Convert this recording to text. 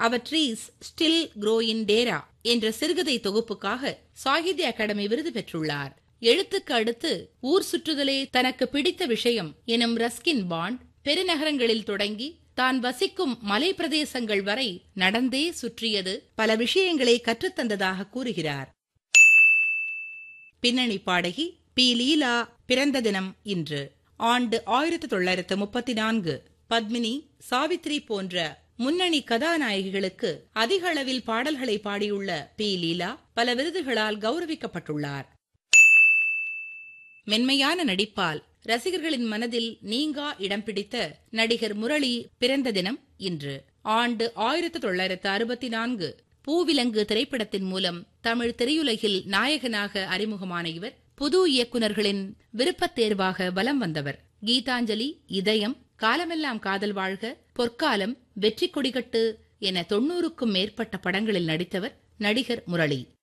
our trees still grow in Dehra என்ற சிறுகதை தொகுப்புக்காக Sahitya academy விருது பெற்றுள்ளார் எழுத்துக்கு அடுத்து ஊர் சுற்றுதலே தனக்கு பிடித்த விஷயம் எனும் ரஸ்கின் பாண்ட் பெருநகரங்களில் தொடங்கி தான் வசிக்கும் மலை பிரதேசங்கள் வரை நடந்தே சுற்றியது பல விஷயங்களை கற்றுத்தந்ததாக கூறுகிறார் பின்னணி பாடகி பி லீலா பிறந்த தினம் இன்று ஆண்டு ஆயிரத்தி தொள்ளாயிரத்து முப்பத்தி நான்கு பத்மினி சாவித்ரி போன்ற முன்னணி கதாநாயகிகளுக்கு அதிக அளவில் பாடல்களை பாடியுள்ள பி லீலா பல விருதுகளால் கௌரவிக்கப்பட்டுள்ளார் மென்மையான நடிப்பால் ரசிகர்களின் மனதில் நீங்கா இடம் பிடித்த நடிகர் முரளி பிறந்த தினம் இன்று ஆண்டு ஆயிரத்தி தொள்ளாயிரத்து அறுபத்தி நான்கு பூவிலங்கு திரைப்படத்தின் மூலம் தமிழ் திரையுலகில் நாயகனாக அறிமுகமான இவர் புது இயக்குநர்களின் விருப்பத் தேர்வாக வலம் வந்தவர் கீதாஞ்சலி இதயம் காலமெல்லாம் காதல் வாழ்க பொற்காலம் வெற்றி கொடிகட்டு என தொன்னூறுக்கும் மேற்பட்ட படங்களில் நடித்தவர் நடிகர் முரளி